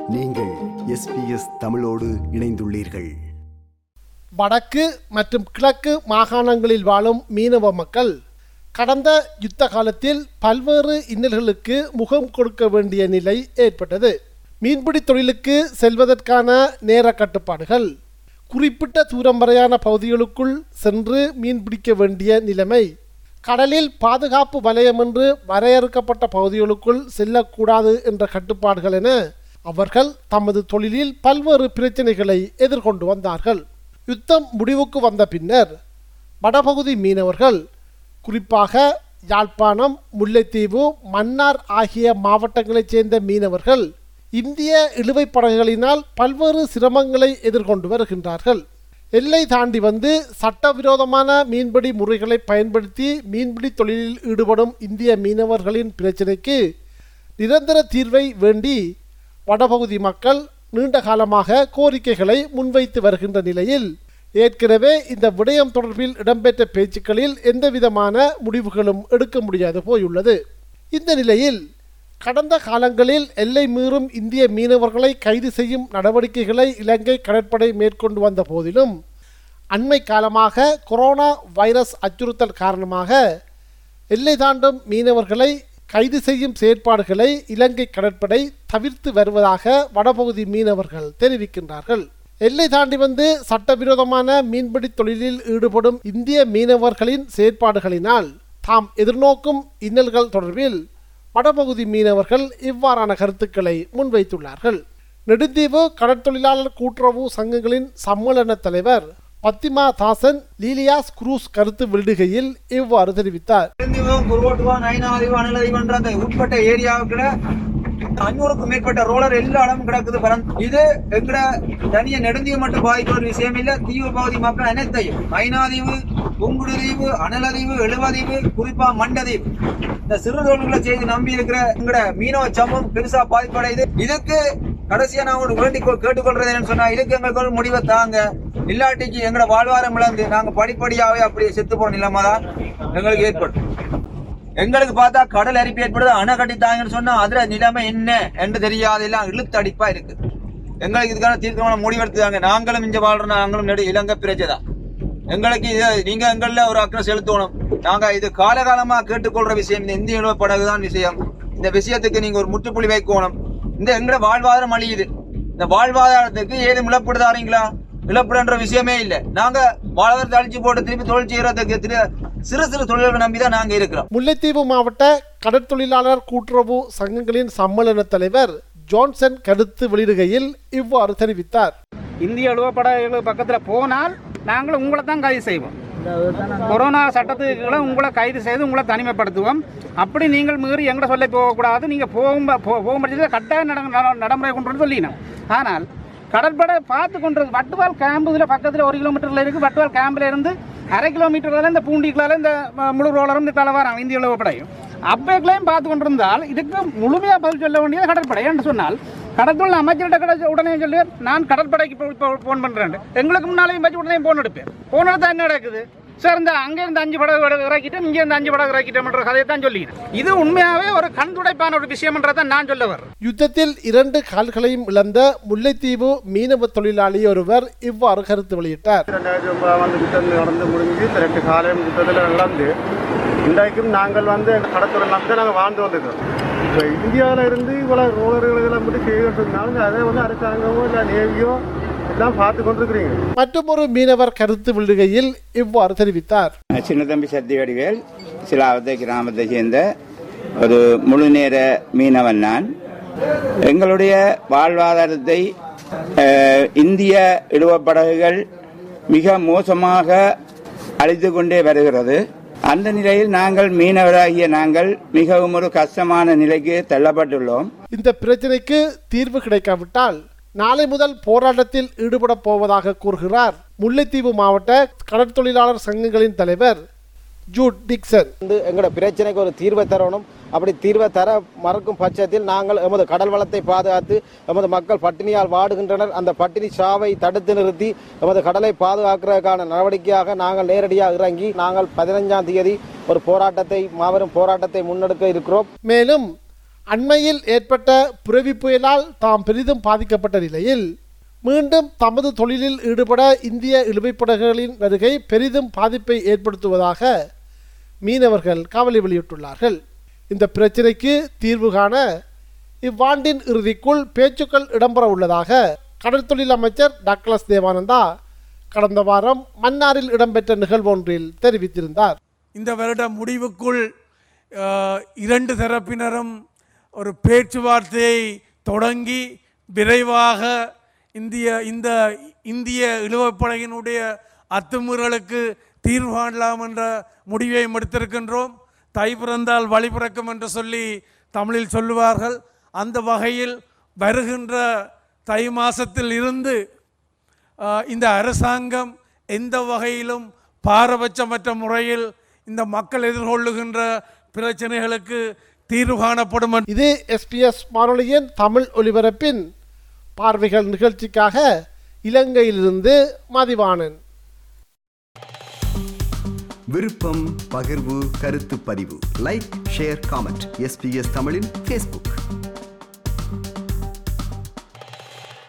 நீங்கள் எஸ்பிஎஸ் தமிழோடு இணைந்துள்ளீர்கள் வடக்கு மற்றும் கிழக்கு மாகாணங்களில் வாழும் மீனவ மக்கள் கடந்த யுத்த காலத்தில் பல்வேறு இன்னல்களுக்கு முகம் கொடுக்க வேண்டிய நிலை ஏற்பட்டது மீன்பிடி தொழிலுக்கு செல்வதற்கான நேர கட்டுப்பாடுகள் குறிப்பிட்ட தூரம் வரையான பகுதிகளுக்குள் சென்று மீன்பிடிக்க வேண்டிய நிலைமை கடலில் பாதுகாப்பு வலயம் என்று வரையறுக்கப்பட்ட பகுதிகளுக்குள் செல்லக்கூடாது என்ற கட்டுப்பாடுகள் என அவர்கள் தமது தொழிலில் பல்வேறு பிரச்சனைகளை எதிர்கொண்டு வந்தார்கள் யுத்தம் முடிவுக்கு வந்த பின்னர் வடபகுதி மீனவர்கள் குறிப்பாக யாழ்ப்பாணம் முல்லைத்தீவு மன்னார் ஆகிய மாவட்டங்களைச் சேர்ந்த மீனவர்கள் இந்திய இழுவைப் படகுகளினால் பல்வேறு சிரமங்களை எதிர்கொண்டு வருகின்றார்கள் எல்லை தாண்டி வந்து சட்டவிரோதமான மீன்பிடி முறைகளை பயன்படுத்தி மீன்பிடி தொழிலில் ஈடுபடும் இந்திய மீனவர்களின் பிரச்சினைக்கு நிரந்தர தீர்வை வேண்டி வடபகுதி மக்கள் நீண்ட காலமாக கோரிக்கைகளை முன்வைத்து வருகின்ற நிலையில் ஏற்கனவே இந்த விடயம் தொடர்பில் இடம்பெற்ற பேச்சுக்களில் எந்தவிதமான முடிவுகளும் எடுக்க முடியாது போயுள்ளது இந்த நிலையில் கடந்த காலங்களில் எல்லை மீறும் இந்திய மீனவர்களை கைது செய்யும் நடவடிக்கைகளை இலங்கை கடற்படை மேற்கொண்டு வந்த போதிலும் அண்மை காலமாக கொரோனா வைரஸ் அச்சுறுத்தல் காரணமாக எல்லை தாண்டும் மீனவர்களை கைது செய்யும் செயற்பாடுகளை இலங்கை கடற்படை தவிர்த்து வருவதாக வடபகுதி மீனவர்கள் தெரிவிக்கின்றார்கள் எல்லை தாண்டி வந்து சட்டவிரோதமான மீன்பிடி தொழிலில் ஈடுபடும் இந்திய மீனவர்களின் செயற்பாடுகளினால் தாம் எதிர்நோக்கும் இன்னல்கள் தொடர்பில் வடபகுதி மீனவர்கள் இவ்வாறான கருத்துக்களை முன்வைத்துள்ளார்கள் நெடுந்தீவு கடற்தொழிலாளர் கூட்டுறவு சங்கங்களின் சம்மேளன தலைவர் பத்திமா தாசன் லீலியாஸ் குரூஸ் கருத்து வெளியிடுகையில் இவ்வாறு தெரிவித்தார் நெடுந்தீவம், குருவோட்டுவா நயனாதிவு அனலதிவுன்ற அந்த உட்பட்ட ஏரியாவுக்குள்ள அஞ்சூறுக்கும் மேற்பட்ட ரோலர் எல்லா இடமும் கிடக்குது பரந்து இது எங்கட தனிய நெடுந்தீவு மட்டும் பாதிக்கிற ஒரு விஷயம் இல்ல தீவு பகுதி மக்கள் அனைத்தையும் மைனாதீவு புங்குடு தீவு அனலதீவு எழுவதீவு குறிப்பா மண்டதீவு இந்த சிறு தொழில்களை செய்து நம்பி இருக்கிற எங்கட மீனவ சமூகம் பெருசா பாதிப்படையுது இதுக்கு கடைசியா நான் ஒரு வேண்டி கேட்டுக்கொள்றது என்னன்னு சொன்னா இதுக்கு எங்களுக்கு ஒரு முடிவை தாங்க இல்லாட்டிக்கு எங்கட வாழ்வாரம் இழந்து நாங்க படிப்படியாவே அப்படியே செத்து போற நிலைமை தான் எங்களுக்கு ஏற்படும் எங்களுக்கு பார்த்தா கடல் அரிப்பு ஏற்படுது அணை கட்டித்தாங்கன்னு சொன்னா அதுல நிலைமை என்ன என்று தெரியாத எல்லாம் இழுத்தடிப்பா இருக்கு எங்களுக்கு இதுக்கான தீர்க்கமான முடிவெடுத்துதாங்க நாங்களும் இங்க வாழ்ற நாங்களும் நெடு இலங்கை பிரஜை தான் எங்களுக்கு இது நீங்க எங்கள ஒரு அக்கறை செலுத்தணும் நாங்க இது காலகாலமா கேட்டுக்கொள்ற விஷயம் இந்த இந்திய இழுவ படகு தான் விஷயம் இந்த விஷயத்துக்கு நீங்க ஒரு முற்றுப்புள்ளி வைக்கணும் இந்த எங்களோட வாழ்வாதாரம் அழியுது இந்த வாழ்வாதாரத்துக்கு ஏதும் இழப்பீடு தாரீங்களா இழப்பீடுன்ற விஷயமே இல்ல நாங்க வாழ்வாதாரத்தை அழிச்சு போட்டு திருப்பி தொழில் செய்யறதுக்கு திரு- சிறு சிறு தொழில்களை நம்பி தான் நாங்க இருக்கிறோம் முல்லைத்தீவு மாவட்ட கடற்தொழிலாளர் கூட்டுறவு சங்கங்களின் சம்மேளன தலைவர் ஜான்சன் கருத்து வெளியிடுகையில் இவ்வாறு தெரிவித்தார் இந்திய அலுவலப்படைகள் பக்கத்தில் போனால் நாங்கள் உங்களை தான் கைது செய்வோம் கொரோனா சட்டத்துக்கு கீழே உங்களை கைது செய்து உங்களை தனிமைப்படுத்துவோம் அப்படி நீங்கள் மீறி எங்கட சொல்ல போகக்கூடாது நீங்கள் போகும் போ- போகும் பட்சத்தில் கட்டாய நட நட- நடைமுறை கொண்டு வந்து சொல்லினோம் ஆனால் கடற்படை பார்த்து கொண்டு வட்டுவால் கேம்பு இதில் பக்கத்தில் ஒரு கிலோமீட்டரில் இருக்குது வட்டுவால் கேம்பில் இருந்து அரை கிலோமீட்டரில் இந்த பூண்டிக்குள்ளால இந்த ம- முழு ரோலரும் இந்த தலை வராங்க இந்திய உளவுப்படையும் அப்பேக்களையும் பார்த்து கொண்டிருந்தால் இதுக்கு முழுமையாக பதில் சொல்ல வேண்டியது கடற்படை என்று சொன்னால் கடற்கொள்ள அமைச்சர்கிட்ட கிடைச்ச உடனே சொல்லி நான் கடற்படைக்கு இப்போ ஃபோன் பண்ணுறேன் எங்களுக்கு முன்னாலேயும் வச்சு உடனே ஃபோன் எடுப்பேன் ஃபோன் எடுத்தா என்ன நடக்குது சார் இந்த அங்கே இருந்து அஞ்சு படகு இட- இறக்கிட்டோம் இங்கே இருந்து அஞ்சு படகு இறக்கிட்டோம்ன்ற கதையை தான் சொல்லிக்கிறேன் இது உண்மையாகவே ஒரு கண் துடைப்பான ஒரு விஷயம்ன்றதை நான் சொல்ல வர்றேன் யுத்தத்தில் இரண்டு கால்களையும் இழந்த முல்லைத்தீவு மீனவ தொழிலாளி ஒருவர் இவ்வாறு கருத்து வெளியிட்டார் ரெண்டாயிரத்தி ஒன்பதாம் ஆண்டு யுத்தம் நடந்து முடிஞ்சு இந்த ரெண்டு காலையும் யுத்தத்தில் இழந்து இன்றைக்கும் நாங்கள் வந்து கடத்துறை நம்பி நாங்கள் வாழ்ந்து வந்திருக்கிறோம் இப்போ இந்தியாவில் இருந்து இவ்வளோ ரோலர்களெல்லாம் மட்டும் செய்யணும்னு சொன்னாலும் அதை வந்து அரசாங்கமோ இல்லை நேவியோ எல்லாம் பார்த்து கொண்டிருக்கிறீங்க மற்றொரு மீனவர் கருத்து வெளியிடுகையில் இவ்வாறு தெரிவித்தார் சின்னதம்பி சத்தியவடிவேல் சிலாவத்தை கிராமத்தை சேர்ந்த ஒரு முழு நேர மீனவன் நான் எங்களுடைய வாழ்வாதாரத்தை அஹ், இந்திய இழுவப்படகுகள் மிக மோசமாக அழித்து கொண்டே வருகிறது அந்த நிலையில் நாங்கள் மீனவராகிய நாங்கள் மிகவும் ஒரு கஷ்டமான நிலைக்கு தள்ளப்பட்டுள்ளோம் இந்த பிரச்சினைக்கு தீர்வு கிடைக்காவிட்டால் நாளை முதல் போராட்டத்தில் ஈடுபட போவதாக கூறுகிறார் முல்லைத்தீவு மாவட்ட கடற்தொழிலாளர் சங்கங்களின் தலைவர் ஜூட் டிக்சன் வந்து எங்களோட பிரச்சனைக்கு ஒரு தீர்வை தரணும் அப்படி தீர்வை தர மறுக்கும் பட்சத்தில் நாங்கள் எமது கடல் வளத்தை பாதுகாத்து எமது மக்கள் பட்டினியால் வாடுகின்றனர் அந்த பட்டினி சாவை தடுத்து நிறுத்தி எமது கடலை பாதுகாக்கிறதுக்கான நடவடிக்கையாக நாங்கள் நேரடியாக இறங்கி நாங்கள் பதினைஞ்சாம் தேதி ஒரு போராட்டத்தை மாபெரும் போராட்டத்தை முன்னெடுக்க இருக்கிறோம் மேலும் அண்மையில் ஏற்பட்ட புரவி புயலால் தாம் பெரிதும் பாதிக்கப்பட்ட நிலையில் மீண்டும் தமது தொழிலில் ஈடுபட இந்திய இழுவைப்படகுகளின் வருகை பெரிதும் பாதிப்பை ஏற்படுத்துவதாக மீனவர்கள் கவலை வெளியிட்டுள்ளார்கள் இந்த பிரச்சினைக்கு தீர்வு காண இவ்வாண்டின் இறுதிக்குள் பேச்சுக்கள் இடம்பெற உள்ளதாக கடற்தொழில் அமைச்சர் டாக்லஸ் தேவானந்தா கடந்த வாரம் மன்னாரில் இடம்பெற்ற நிகழ்வொன்றில் தெரிவித்திருந்தார் இந்த வருட முடிவுக்குள் அஹ், இரண்டு தரப்பினரும் ஒரு பேச்சுவார்த்தையை தொடங்கி விரைவாக இந்திய இந்த இந்திய இழுவப்படையினுடைய அத்துமீறலுக்கு தீர்வு காணலாம் என்ற முடிவை எடுத்திருக்கின்றோம் தை பிறந்தால் வழி பிறக்கும் என்று சொல்லி தமிழில் சொல்லுவார்கள் அந்த வகையில் வருகின்ற தை மாசத்தில் இருந்து ஆஹ், இந்த அரசாங்கம் எந்த வகையிலும் பாரபட்சமற்ற முறையில் இந்த மக்கள் எதிர்கொள்ளுகின்ற பிரச்சனைகளுக்கு தீர்வு காணப்படும் என்று இது எஸ்பிஎஸ் வானொலியின் தமிழ் ஒலிபரப்பின் பார்வைகள் நிகழ்ச்சிக்காக இலங்கையிலிருந்து மதிவாணன் விருப்பம் பகிர்வு கருத்து பதிவு லைக் ஷேர் காமெண்ட் எஸ்பிஎஸ் தமிழின் ஃபேஸ்புக்